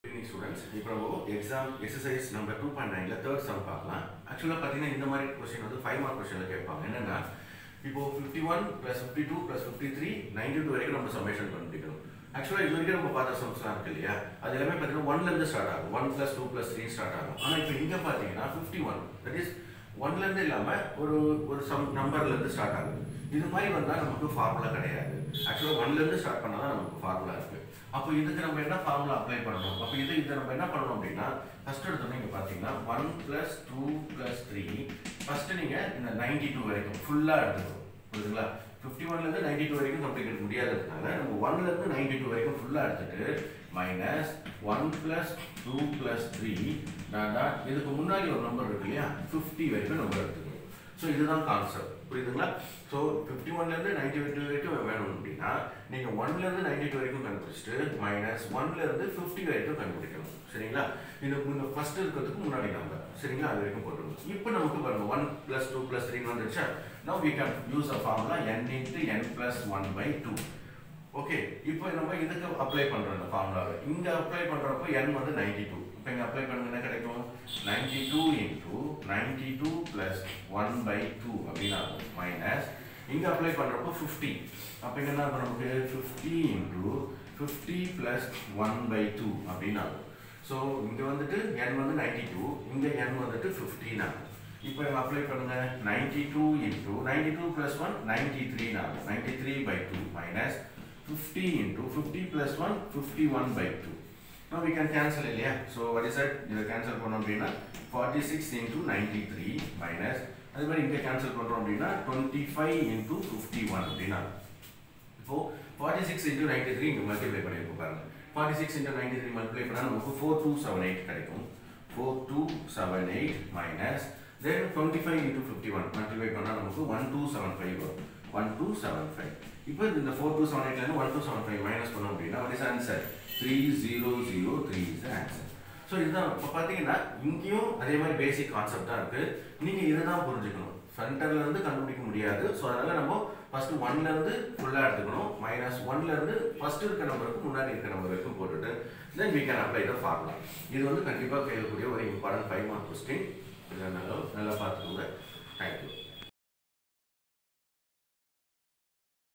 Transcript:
evening students இப்போ நம்ம exam exercise number two point நைனில் தேர்ட் சம் பார்க்கலாம் ஆக்சுவலாக பார்த்தீங்கன்னா இந்த மாதிரி கொஸ்டின் வந்து ஃபைவ் மார்க் கொஸ்டினில் கேட்பாங்க என்னென்னா இப்போ fifty one plus fifty two plus fifty three ninety two வரைக்கும் நம்ம சம்மேஷன் கண்டுபிடிக்கணும் ஆக்சுவலாக இது வரைக்கும் நம்ம பார்த்த சம்ஸ்லாம் இருக்கு இல்லையா அது எல்லாமே பார்த்தீங்கன்னா ஒன்லேருந்து ஸ்டார்ட் ஆகும் one plus two plus three start ஆகும் ஆனால் இப்போ இங்கே பார்த்தீங்கன்னா ஃபிஃப்டி ஒன் தட் இஸ் ஒன்லேருந்து இல்லாமல் ஒரு ஒரு சம் நம்பர்லேருந்து ஸ்டார்ட் ஆகுது இது மாதிரி வந்தால் நமக்கு ஃபார்முலா கிடையாது ஆக்சுவலாக ஒன்லேருந்து ஸ்டார்ட் பண்ணால் தான் நமக்கு ஃபார்முலா இருக்குது அப்போ இதுக்கு நம்ம என்ன ஃபார்முலா அப்ளை பண்ணணும் அப்போ இது இதை நம்ம என்ன பண்ணணும் அப்படின்னா ஃபர்ஸ்ட் எடுத்தோம் நீங்கள் பார்த்தீங்கன்னா one plus two plus three first நீங்கள் இந்த நைன்டி டூ வரைக்கும் ஃபுல்லாக எடுத்துக்கணும் புரியுதுங்களா ஃபிஃப்டி ஒன்லேருந்து நைன்டி டூ வரைக்கும் கம்ப்ளீட் எடுக்க முடியாததுனால நம்ம ஒன்லேருந்து நைன்டி டூ வரைக்கும் ஃபுல்லாக எடுத்துட்டு minus one plus two plus three இதுக்கு முன்னாடி ஒரு நம்பர் இருக்கு இல்லையா ஃபிஃப்டி வரைக்கும் நம்பர் எடுத்துக்கணும் ஸோ இதுதான் கான்செப்ட் புரியுதுங்களா ஸோ ஃபிஃப்டி ஒன்லேருந்து நைன்டி டூ வரைக்கும் வேணும் அப்படின்னா நீங்கள் ஒன்லேருந்து நைன்டி டூ வரைக்கும் கண்டுபிடிச்சிட்டு மைனஸ் ஒன்லேருந்து ஃபிஃப்டி வரைக்கும் கண்டுபிடிக்கணும் சரிங்களா இது இந்த ஃபர்ஸ்ட் இருக்கிறதுக்கு முன்னாடி நம்பர் சரிங்களா அது வரைக்கும் போட்டுருங்க இப்போ நமக்கு பாருங்க one plus two plus three வந்துருச்சா now we can use a formula n into n plus one by two okay இப்போ நம்ம இதுக்கு அப்ளை பண்ணுறோம் இந்த ஃபார்முலாவை இங்கே அப்ளை பண்ணுறப்போ என் வந்து நைன்டி டூ இப்போ இங்கே அப்ளை பண்ணுங்க என்ன கிடைக்கும் ninety two into ninety two plus one by two அப்படின்னு ஆகும் மைனஸ் இங்கே அப்ளை பண்ணுறப்போ ஃபிஃப்டி அப்போ இங்கே என்ன ஆகும் நமக்கு fifty into fifty plus one by two அப்படின்னு ஆகும் ஸோ இங்கே வந்துட்டு என் வந்து நைன்டி டூ இங்கே என் வந்துட்டு ஃபிஃப்டின் ஆகும் இப்போ அப்ளை பண்ணுங்க ninety two into ninety two plus one ninety three ஆகும் ninety three by two minus fifty into fifty plus one fifty one by two Now we can cancel இல்லையா so what is that இதை cancel பண்ணோம் அப்படின்னா forty six into ninety three minus அது மாதிரி இங்கே cancel பண்ணுறோம் அப்படின்னா twenty five into fifty one அப்படின்னா இப்போ forty six into ninety three இங்கே மல்டிப்ளை பண்ணியிருக்கோம் பாருங்க forty six into ninety three multiply பண்ணால் நமக்கு ஃபோர் டூ செவன் எயிட் கிடைக்கும் four two seven eight minus then twenty five into fifty one multiply பண்ணால் நமக்கு ஒன் டூ செவன் ஃபைவ் வரும் one two seven five இப்போ இந்த ஃபோர் டூ செவன் எயிட்லேருந்து one two seven five minus பண்ணோம் அப்படின்னா what is answer three zero zero three is answer so இதுதான் இப்போ பார்த்தீங்கன்னா இங்கேயும் அதே மாதிரி பேசிக் கான்செப்டாக இருக்குது நீங்கள் இதை தான் புரிஞ்சுக்கணும் சென்டர்ல இருந்து கண்டுபிடிக்க முடியாது ஸோ அதனால நம்ம ஃபர்ஸ்ட் ஒன்ல இருந்து ஃபுல்லாக எடுத்துக்கணும் மைனஸ் ஒன்ல இருந்து ஃபர்ஸ்ட் இருக்க நம்பருக்கு முன்னாடி இருக்க நம்பர் வரைக்கும் போட்டுட்டு தென் we can apply the formula இது வந்து கண்டிப்பாக கேட்கக்கூடிய ஒரு இம்பார்ட்டன்ட் ஃபைவ் மார்க் கொஸ்டின் இதை நல்லா நல்லா பார்த்துக்கோங்க தேங்க்யூ